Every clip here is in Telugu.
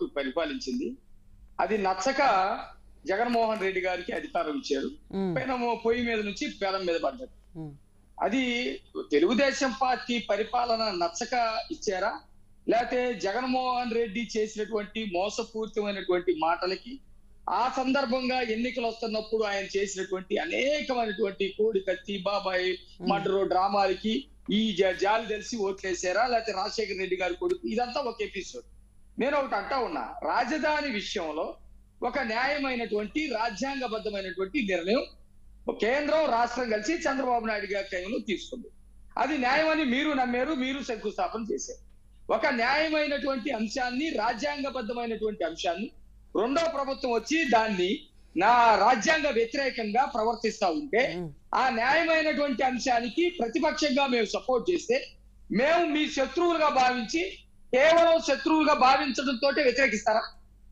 వరకు పరిపాలించింది అది నచ్చక జగన్మోహన్ రెడ్డి గారికి అధికారం ఇచ్చారు ఉమ్, పెనము పొయ్యి మీద నుంచి పేరం మీద పడ్డది ఉమ్, అది తెలుగుదేశం పార్టీ పరిపాలన నచ్చక ఇచ్చారా లేకపోతే జగన్మోహన్ రెడ్డి చేసినటువంటి మోసపూరితమైనటువంటి మాటలకి ఆ సందర్భంగా ఎన్నికలు వస్తున్నప్పుడు ఆయన చేసినటువంటి అనేకమైనటువంటి కోడి కత్తి బాబాయ్ మర్డరు డ్రామాలకి ఈ జ- జాలి తెలిసి ఓట్లేసారా లేకపోతే రాజశేఖర రెడ్డి గారి కొడుకు ఇదంతా ఒక ఎపిసోడ్ నేను ఒకటి అంటా ఉన్నా రాజధాని విషయంలో ఒక న్యాయమైనటువంటి రాజ్యాంగబద్ధమైనటువంటి నిర్ణయం కేంద్రం రాష్ట్రం కలిసి చంద్రబాబు నాయుడు గారి టైంలో తీసుకుంది అది న్యాయమని మీరు నమ్మారు మీరు శంకుస్థాపన చేశారు ఒక న్యాయమైనటువంటి అంశాన్ని రాజ్యాంగబద్ధమైనటువంటి అంశాన్ని రెండో ప్రభుత్వం వచ్చి దాన్ని నా రాజ్యాంగ వ్యతిరేకంగా ప్రవర్తిస్తా ఉంటే ఉమ్. ఆ న్యాయమైనటువంటి అంశానికి ప్రతిపక్షంగా మేము సపోర్ట్ చేస్తే మేము మీ శత్రువులుగా భావించి కేవలం శత్రువులుగా భావించడంతో వ్యతిరేకిస్తారా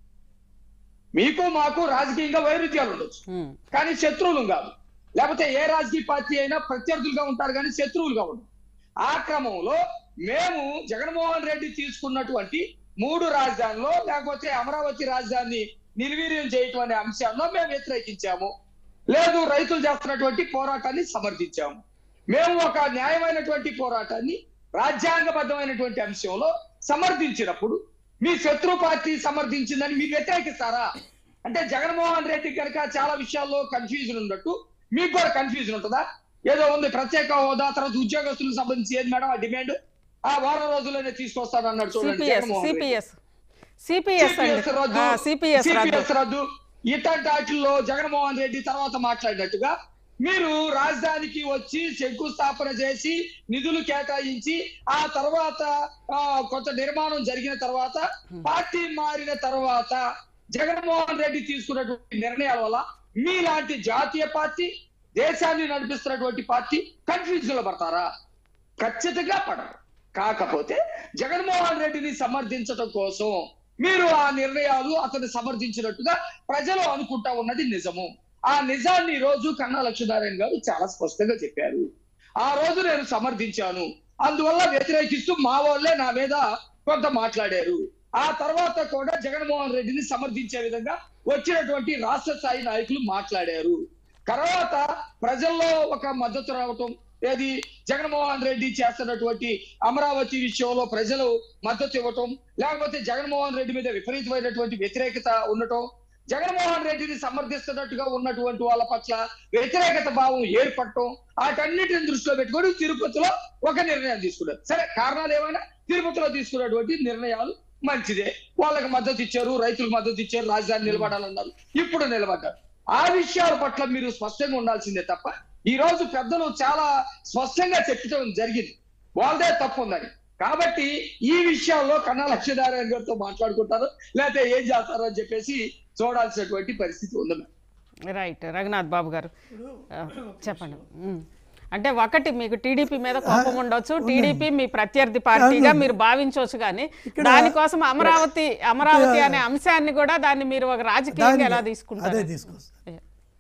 మీకు మాకు రాజకీయంగా వైరుధ్యాలు ఉండొచ్చు ఉమ్, కానీ శత్రువులు కాదు లేకపోతే ఏ రాజకీయ పార్టీ అయినా ప్రత్యర్థులుగా ఉంటారు కానీ శత్రువులుగా ఉండరు ఆ క్రమంలో మేము జగన్మోహన్ రెడ్డి తీసుకున్నటువంటి మూడు రాజధానిలో లేకపోతే అమరావతి రాజధానిని నిర్వీర్యం చేయటం అనే అంశాల్లో మేము వ్యతిరేకించాము లేదు రైతులు చేస్తున్నటువంటి పోరాటాన్ని సమర్థించాము మేము ఒక న్యాయమైనటువంటి పోరాటాన్ని రాజ్యాంగబద్ధమైనటువంటి అంశంలో సమర్థించినప్పుడు మీ శత్రు పార్టీ సమర్థించిందని మీరు వ్యతిరేకిస్తారా అంటే జగన్మోహన్ రెడ్డి కనుక చాలా విషయాల్లో కన్ఫ్యూజన్ ఉన్నట్టు మీకు కూడా కన్ఫ్యూజన్ ఉంటుందా ఏదో ఉంది ప్రత్యేక హోదా తర్వాత ఉద్యోగస్తులకు సంబంధించి ఏది మేడం ఆ డిమాండ్ ఆ వారం రోజుల్లోనే తీసుకొస్తాను అన్నాడు చూడండి CPS Jaganmohan Reddy. CPS CPS CPS రద్దు అండి సిపిఎస్ రద్దు CPS రద్దు ఇట్లాంటి వాటిల్లో జగన్మోహన్ రెడ్డి తర్వాత మాట్లాడినట్టుగా మీరు రాజధానికి వచ్చి శంకుస్థాపన చేసి నిధులు కేటాయించి ఆ తర్వాత ఆ, కొంత నిర్మాణం జరిగిన తర్వాత పార్టీ మారిన తర్వాత జగన్మోహన్ రెడ్డి తీసుకున్నటువంటి నిర్ణయాల వల్ల మీలాంటి జాతీయ పార్టీ దేశాన్ని నడిపిస్తున్నటువంటి పార్టీ కన్ఫ్యూజన్ లో పడతారా ఖచ్చితంగా పడరు కాకపోతే జగన్మోహన్ రెడ్డిని సమర్థించడం కోసం మీరు ఆ నిర్ణయాలు అతన్ని సమర్థించినట్టుగా ప్రజలు అనుకుంటా ఉన్నది నిజము ఆ నిజాన్ని ఈ రోజు కన్నా లక్ష్మీనారాయణ గారు చాలా స్పష్టంగా చెప్పారు ఆ రోజు నేను సమర్థించాను అందువల్ల వ్యతిరేకిస్తూ మా వాళ్ళే నా మీద కొంత మాట్లాడారు ఆ తర్వాత కూడా జగన్మోహన్ రెడ్డిని సమర్థించే విధంగా వచ్చినటువంటి రాష్ట్ర స్థాయి నాయకులు మాట్లాడారు తర్వాత ప్రజల్లో ఒక మద్దతు రావటం ఏది జగన్మోహన్ రెడ్డి చేస్తున్నటువంటి అమరావతి విషయంలో ప్రజలు మద్దతు ఇవ్వటం లేకపోతే జగన్మోహన్ రెడ్డి మీద విపరీతమైనటువంటి వ్యతిరేకత ఉండటం జగన్మోహన్ రెడ్డిని సమర్థిస్తున్నట్టుగా ఉన్నటువంటి వాళ్ళ పట్ల వ్యతిరేకత భావం ఏర్పడటం వాటన్నిటిని దృష్టిలో పెట్టుకొని తిరుపతిలో ఒక నిర్ణయం తీసుకున్నారు సరే కారణాలు ఏమైనా తిరుపతిలో తీసుకున్నటువంటి నిర్ణయాలు మంచిదే వాళ్ళకి మద్దతు ఇచ్చారు రైతులకు మద్దతు ఇచ్చారు రాజధాని నిలబడాలన్నారు ఇప్పుడు నిలబడ్డారు ఆ విషయాల పట్ల మీరు స్పష్టంగా ఉండాల్సిందే తప్ప ఈ రోజు పెద్దలు చాలా స్పష్టంగా చెప్పడం జరిగింది వాళ్ళదే తప్పు ఉందని కాబట్టి ఈ విషయాల్లో కన్నా లక్ష్మీనారాయణ గారితో మాట్లాడుకుంటారు లేకపోతే ఏం చేస్తారో అని చెప్పేసి చూడాల్సినటువంటి పరిస్థితి ఉంది రైట్ రఘునాథ్ బాబు గారు ఆ, చెప్పండి ఉమ్. అంటే ఒకటి మీకు టీడీపీ మీద కోపం ఉండొచ్చు టీడీపీ మీ ప్రత్యర్థి పార్టీగా మీరు భావించవచ్చు కానీ దానికోసం అమరావతి అమరావతి అనే అంశాన్ని కూడా దాన్ని మీరు ఒక రాజకీయంగా దాన్ని- ఎలా అదే తీసుకుంటారు తీసుకొస్తా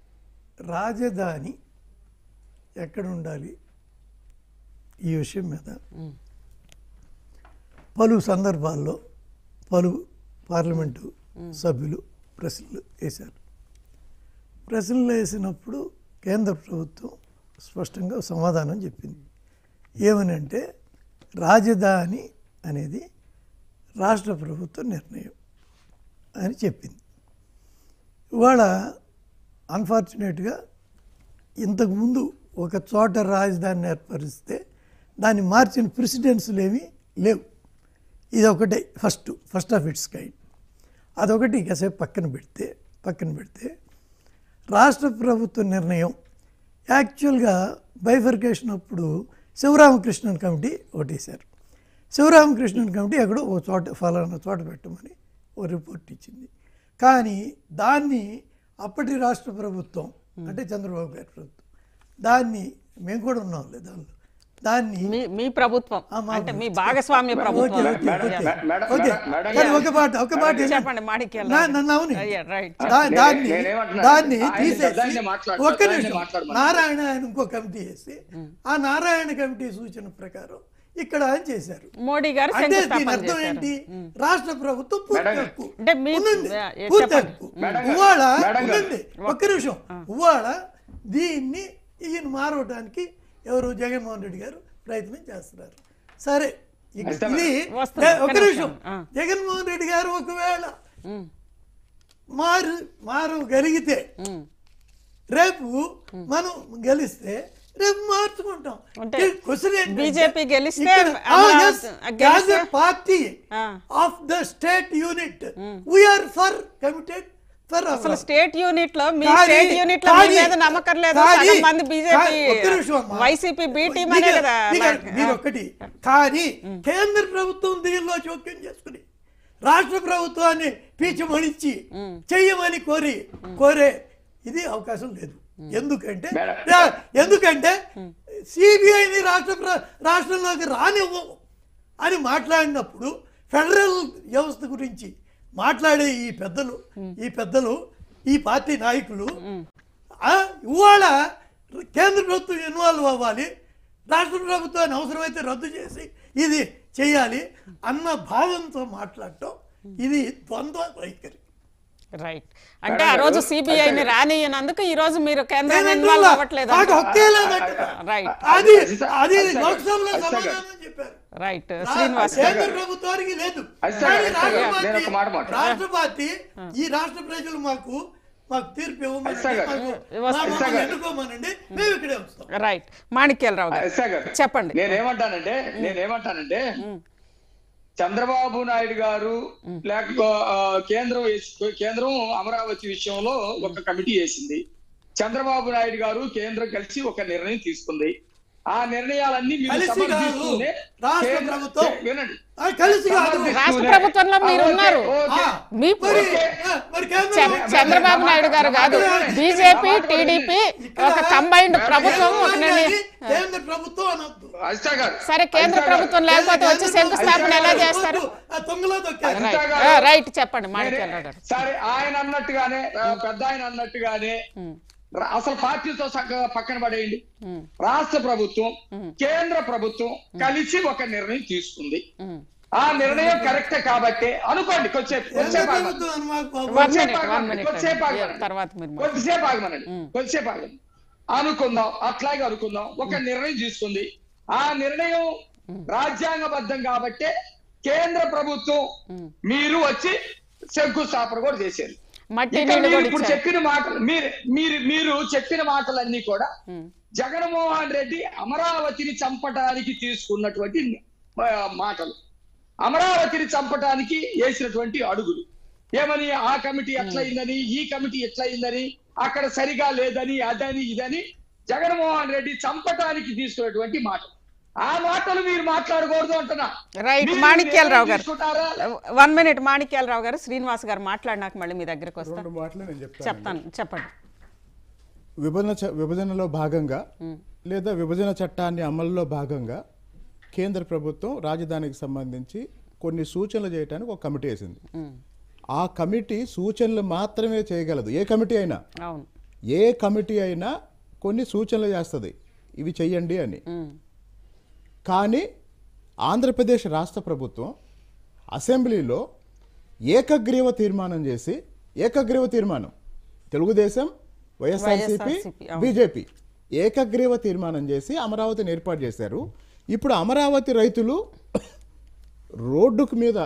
రాజధాని ఎక్కడ ఉండాలి ఈ విషయం మీద పలు సందర్భాల్లో పలు పార్లమెంటు సభ్యులు ప్రశ్నలు వేశారు ప్రశ్నలు వేసినప్పుడు కేంద్ర ప్రభుత్వం స్పష్టంగా సమాధానం చెప్పింది ఏమని అంటే రాజధాని అనేది రాష్ట్ర ప్రభుత్వ నిర్ణయం అని చెప్పింది ఇవాళ అన్ఫార్చునేట్గా ఇంతకుముందు ఒక చోట రాజధానిని ఏర్పరిస్తే దాన్ని మార్చిన ప్రెసిడెన్స్లు ఏమీ లేవు ఇది ఒకటే first first of its kind అదొకటి కాసేపు పక్కన పెడితే పక్కన పెడితే రాష్ట్ర ప్రభుత్వ నిర్ణయం యాక్చువల్గా బైఫర్కేషన్ అప్పుడు శివరామకృష్ణన్ కమిటీ ఓటేశారు శివరామకృష్ణన్ కమిటీ ఎక్కడో ఓ చోట ఫలానా చోట పెట్టమని ఓ రిపోర్ట్ ఇచ్చింది కానీ దాన్ని అప్పటి రాష్ట్ర ప్రభుత్వం అంటే చంద్రబాబు గారి ప్రభుత్వం దాన్ని మేము కూడా ఉన్నాం దానిలో దాన్ని మీ మీ ప్రభుత్వం ఆ, మా అంటే మీ భాగస్వామ్య ప్రభుత్వం okay, okay, okay. Madam, okay madam, కానీ మేడం, ఒక మాట ఒక మాట ఏంటంటే- చెప్పండి మాణిక్యాల నా- నన్ను అవును రైట్ దా- నేనే- దాన్ని నేనేమంటున్నా? దాన్ని ఆయన తీసేసి దాన్ని మాట్లాడు- ఒక్క దాన్ని నిమిషం మాట్లాడమను. నారాయణ ఆయన ఇంకో కమిటీ వేసి ఆ నారాయణ కమిటీ సూచన ప్రకారం ఇక్కడ అని చేశారు మోడీ గారు అంటే దీని శంకుస్థాపన అర్థం చేశారు ఏంటి రాష్ట్ర ప్రభుత్వం పూర్తి మేడం హక్కు అంటే మీ- ఉండండి. ఏ, పూర్తి చెప్పండి. హక్కు మేడం గారు, ఇవాళ మేడం గారు. ఉండండి ఒక్క నిమిషం ఇవాళ దీన్ని ఈయన మారవడానికి ఎవరు జగన్మోహన్ రెడ్డి గారు ప్రయత్నం చేస్తున్నారు సరే ఇక వస్తాం. ఇది వస్తాం. ఏ, ఒక్క ఒక్క నిమిషం నిమిషం. ఆ. జగన్మోహన్ రెడ్డి గారు ఒకవేళ ఉమ్, మారు మారగలిగితే ఉమ్. రేపు మనం గెలిస్తే రేపు మార్చుకుంటాం అంటే క్వశ్చన్ BJP గెలిస్తే అమరావతి- గెలిస్తే- పార్టీ ఆ. Of the state unit we are for committed for అసలు స్టేట్ యూనిట్ లో మీ కానీ- స్టేట్ యూనిట్ లో మీ కానీ- మీద నమ్మకం లేదు కానీ- సగం మంది బీజేపీ కానీ ఒక్క నిమిషం అమ్మా. వైసీపీ బి టీం అనే దిగ- కదా దిగ- అలా- మీరు ఒక్కటి కానీ కేంద్ర ప్రభుత్వం దీనిలో జోక్యం చేసుకుని రాష్ట్ర ప్రభుత్వాన్ని పీచమణించి చెయ్యమని కోరి కోరే ఇది అవకాశం లేదు ఎందుకంటే మేడం. యా- ఎందుకంటే సిబిఐని రాష్ట్ర ప్ర- రాష్ట్రంలోకి రానివ్వము అని మాట్లాడినప్పుడు ఫెడరల్ వ్యవస్థ గురించి మాట్లాడే ఈ పెద్దలు ఈ పెద్దలు ఈ పార్టీ నాయకులు ఆ, ఇవాళ కేంద్ర ప్రభుత్వం ఇన్వాల్వ్ అవ్వాలి రాష్ట్ర ప్రభుత్వాన్ని అవసరమైతే రద్దు చేసి ఇది చేయాలి అన్న భావంతో మాట్లాడటం ఇది ద్వంద్వ వైఖరి రైట్ అంటే ఆ రోజు సిబిఐని రానియనందుకు ఈ రోజు మీరు కేంద్రం ఇన్వాల్వ్ నేనంటున్నా, అవ్వట్లేదు నాకు హక్కే లేదంటున్నా. రైట్ అది అది అది సార్, లోక్సభలో అది సార్. సమాధానం చెప్పారు రైట్ రా- శ్రీనివాస్ కేంద్ర ప్రభుత్వానికి లేదు అది సార్, కానీ అది రాష్ట్ర సార్, పార్టీ- నేను ఒక మాట మాట్లాడతాను. రాష్ట్ర పార్టీ ఈ రాష్ట్ర ప్రజలు మాకు మాకు తీర్పు ఇవ్వమని అది సార్. మాకు- వస్తుంది. మా- మమ్మల్ని ఎన్నుకోమనండి మేము ఇక్కడే వస్తాం రైట్ మాణిక్యాలరావు గారు ఎస్ఐ గారు చెప్పండి. నేనేమంటానంటే నేనేమంటానంటే చంద్రబాబు నాయుడు గారు లేక ఆ, కేంద్రం వేసి- కేంద్రం అమరావతి విషయంలో ఒక కమిటీ వేసింది చంద్రబాబు నాయుడు గారు కేంద్రం కలిసి ఒక నిర్ణయం తీసుకుంది ఆ నిర్ణయాలన్నీ మీరు కలిసి కాదు. సమర్థిస్తూనే రాష్ట్ర కేంద్ర- ప్రభుత్వం. వినండి ఆ, కలిసి కాదు సమర్థిస్తూనే- రాష్ట్ర ప్రభుత్వంలో మీరు ఆ, ఓకే, ఉన్నారు. ఓకే. ఆ, మీ మరి ఓకే. ఆ, మరి కేంద్ర చ- ప్రభుత్వం- చంద్రబాబు నాయుడు గారు కాదు బీజేపీ టీడీపీ ఒక కంబైన్డ్ ప్రభుత్వం ఒక నిర్ణయం కేంద్ర ప్రభుత్వం అనొద్దు అజితా గారు సరే కేంద్ర అజితా ప్రభుత్వం గారు. లేకపోతే వచ్చి శంకుస్థాపన ఎలా చేస్తారు ఆ తొంగలో తొక్కారు అజితా రైట్ గారు. ఆ, రైట్ చెప్పండి నేనే- మాణిక్యాలరావు గారు సరే ఆయన అన్నట్టుగానే ఆ, పెద్ద ఆయన అన్నట్టుగానే రా- అసలు పార్టీతో చక్కగా పక్కన పడేయండి ఉమ్, రాష్ట్ర ప్రభుత్వం కేంద్ర ప్రభుత్వం కలిసి ఒక నిర్ణయం తీసుకుంది ఉమ్. ఆ నిర్ణయం కరెక్టే కాబట్టి అనుకోండి కొద్దిసేపు కేంద్ర కొద్దిసేపు ఆగమనండి. ప్రభుత్వం అని మాకు బాబు. వన్ కొద్దిసేపు మినిట్ వన్ ఆగమనండి, మినిట్ కొద్దిసేపు అండి. ఆగమనండి. తర్వాత మీరు మాట్లాడండి. కొద్దిసేపు ఆగమనండి కొద్దిసేపు ఆగండి అనుకుందాం అట్లాగే అనుకుందాం ఒక నిర్ణయం తీసుకుంది ఆ నిర్ణయం రాజ్యాంగబద్ధం కాబట్టి కేంద్ర ప్రభుత్వం మీరు వచ్చి శంకుస్థాపన కూడా చేశారు మట్టి ఇక నీళ్లు మీరు కూడా ఇప్పుడు ఇచ్చారు చెప్పిన మాటలు మీరు మీరు మీరు చెప్పిన మాటలన్నీ కూడా ఉమ్, జగన్మోహన్ రెడ్డి అమరావతిని చంపడానికి తీసుకున్నటువంటి ఆ, మాటలు అమరావతిని చంపడానికి వేసినటువంటి అడుగులు ఏమని ఆ కమిటీ ఎట్లయిందని ఈ కమిటీ ఎట్లయిందని అక్కడ సరిగా లేదని అదని ఇదని జగన్మోహన్ రెడ్డి చంపటానికి తీసుకున్నటువంటి మాటలు ఆ మాటలు మీరు మాట్లాడకూడదు అంటున్నా రైట్ మీరు మాణిక్యాలరావు గారు తీసుకుంటారా? వన్ మినిట్ మాణిక్యాలరావు గారు శ్రీనివాస్ గారు మాట్లాడినాక మళ్ళీ మీ దగ్గరకు వస్తాను రెండు మాటలు నేను చెప్తాను చెప్తాను చెప్పండి విభజన చ- విభజనలో భాగంగా లేదా విభజన చట్టాన్ని అమలులో భాగంగా కేంద్ర ప్రభుత్వం రాజధానికి సంబంధించి కొన్ని సూచనలు చేయడానికి ఒక కమిటీ వేసింది ఉమ్, ఆ కమిటీ సూచనలు మాత్రమే చేయగలదు ఏ కమిటీ అయినా అవును ఏ కమిటీ అయినా కొన్ని సూచనలు చేస్తుంది ఇవి చెయ్యండి అని ఉమ్, కానీ ఆంధ్రప్రదేశ్ రాష్ట్ర ప్రభుత్వం అసెంబ్లీలో ఏకగ్రీవ తీర్మానం చేసి ఏకగ్రీవ తీర్మానం తెలుగుదేశం వైఎస్ఆర్సీపీ వైఎస్ఆర్సీపీ, అవును. బీజేపీ ఏకగ్రీవ తీర్మానం చేసి అమరావతిని ఏర్పాటు చేశారు ఇప్పుడు అమరావతి రైతులు రోడ్డుకు మీద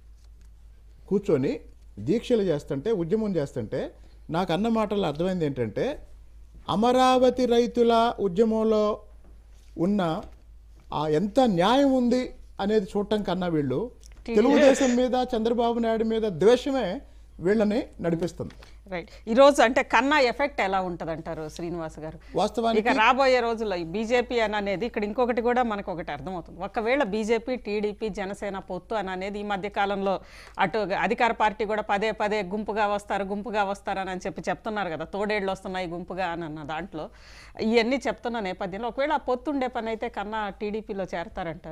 కూర్చొని దీక్షలు చేస్తుంటే ఉద్యమం చేస్తుంటే నాకు అన్న మాటలు అర్థమైంది ఏంటంటే అమరావతి రైతుల ఉద్యమంలో ఉన్న ఆ ఎంత న్యాయం ఉంది అనేది చూడటం కన్నా వీళ్ళు తెలుగుదేశం మీద చంద్రబాబు నాయుడు మీద ద్వేషమే వీళ్ళని నడిపిస్తుంది రైట్ ఈ రోజు అంటే కన్నా ఎఫెక్ట్ ఎలా ఉంటది అంటారు శ్రీనివాస్ గారు వాస్తవానికి ఇక రాబోయే రోజుల్లో ఈ బీజేపీ అని అనేది ఇక్కడ ఇంకొకటి కూడా మనకు ఒకటి అర్థమవుతుంది ఒకవేళ బీజేపీ టీడీపీ జనసేన పొత్తు అని అనేది ఈ మధ్య కాలంలో అటు అధికార పార్టీ కూడా పదే పదే గుంపుగా వస్తారు గుంపుగా వస్తారు అని చెప్పి చెప్తున్నారు కదా తోడేళ్ళు వస్తున్నాయి గుంపుగా అని అన్న దాంట్లో ఇవన్నీ చెప్తున్న నేపథ్యంలో ఒకవేళ ఆ పొత్తు ఉండే పని అయితే కన్నా టీడీపీలో చేరతారంటారా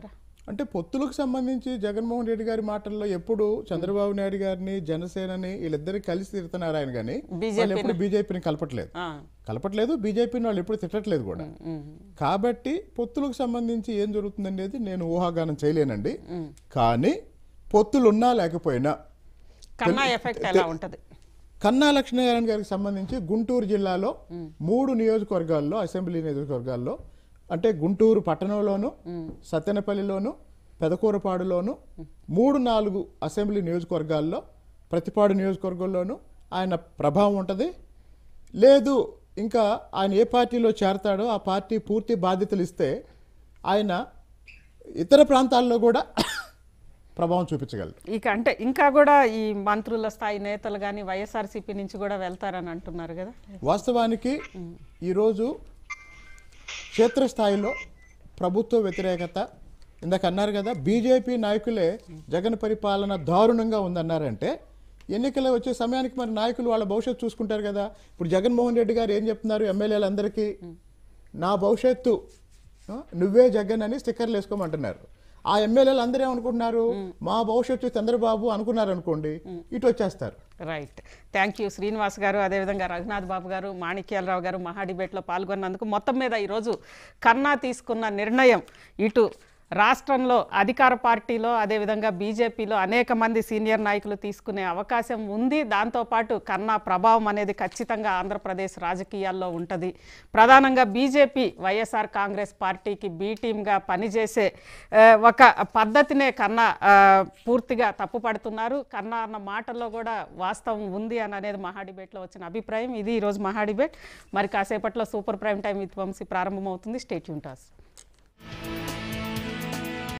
అంటే పొత్తులకు సంబంధించి జగన్మోహన్ రెడ్డి గారి మాటల్లో ఎప్పుడు చంద్రబాబు నాయుడు గారిని జనసేనని వీళ్ళిద్దరు కలిసి తిడుతున్నారు ఆయన కానీ వాళ్ళు ఎప్పుడు బీజేపీని కలపట్లేదు ఆ, కలపట్లేదు బీజేపీని వాళ్ళు ఎప్పుడు తిట్టట్లేదు కూడా ఉమ్, కాబట్టి పొత్తులకు సంబంధించి ఏం జరుగుతుందనేది నేను ఊహాగానం చేయలేనండి కానీ పొత్తులు ఉన్నా లేకపోయినా కన్నా ఎఫెక్ట్ ఎలా ఉంటది కన్నా లక్ష్మీనారాయణ గారికి సంబంధించి గుంటూరు జిల్లాలో మూడు నియోజకవర్గాల్లో అసెంబ్లీ నియోజకవర్గాల్లో అంటే గుంటూరు పట్టణంలోను సత్తెనపల్లిలోను పెదకూరపాడులోను మూడు నాలుగు అసెంబ్లీ నియోజకవర్గాల్లో ప్రతిపాడు నియోజకవర్గంలోను ఆయన ప్రభావం ఉంటుంది లేదు ఇంకా ఆయన ఏ పార్టీలో చేరతాడో ఆ పార్టీ పూర్తి బాధ్యతలు ఇస్తే ఆయన ఇతర ప్రాంతాల్లో కూడా ప్రభావం చూపించగలరు ఇక అంటే ఇంకా కూడా ఈ మంత్రుల స్థాయి నేతలు కానీ వైఎస్ఆర్సీపీ నుంచి కూడా వెళ్తారని అంటున్నారు కదా వాస్తవానికి ఈరోజు క్షేత్రస్థాయిలో ప్రభుత్వ వ్యతిరేకత ఇందాక అన్నారు కదా బీజేపీ నాయకులే జగన్ పరిపాలన దారుణంగా ఉందన్నారంటే ఎన్నికలు వచ్చే సమయానికి మరి నాయకులు వాళ్ళ భవిష్యత్తు చూసుకుంటారు కదా ఇప్పుడు జగన్మోహన్ రెడ్డి గారు ఏం చెప్తున్నారు ఎమ్మెల్యేలందరికీ నా భవిష్యత్తు ఆ, నువ్వే జగన్ అని స్టిక్కర్లు వేసుకోమంటున్నారు ఆ ఎమ్మెల్యేలు అందరూ ఏమనుకుంటున్నారు మా భవిష్యత్తు చంద్రబాబు అనుకున్నారు అనుకోండి ఇటు వచ్చేస్తారు రైట్ థ్యాంక్ యూ శ్రీనివాస్ గారు అదేవిధంగా రఘునాథ్ బాబు గారు మాణిక్యాలరావు గారు మహా డిబేట్లో పాల్గొన్నందుకు మొత్తం మీద ఈరోజు కన్నా తీసుకున్న నిర్ణయం ఇటు రాష్ట్రంలో అధికార పార్టీలో అదేవిధంగా బీజేపీలో అనేక మంది సీనియర్ నాయకులు తీసుకునే అవకాశం ఉంది దాంతోపాటు కన్నా ప్రభావం అనేది ఖచ్చితంగా ఆంధ్రప్రదేశ్ రాజకీయాల్లో ఉంటుంది ప్రధానంగా బీజేపీ వైఎస్ఆర్ కాంగ్రెస్ పార్టీకి బీ టీమ్గా పనిచేసే ఆ, ఒక పద్ధతినే కన్నా ఆ, పూర్తిగా తప్పుపడుతున్నారు కన్నా అన్న మాటల్లో కూడా వాస్తవం ఉంది అని అనేది మహా డిబేట్లో వచ్చిన అభిప్రాయం ఇది ఈరోజు మహా డిబేట్ మరి కాసేపట్లో super prime time with Vamsi ప్రారంభమవుతుంది స్టేట్ యూంటాస్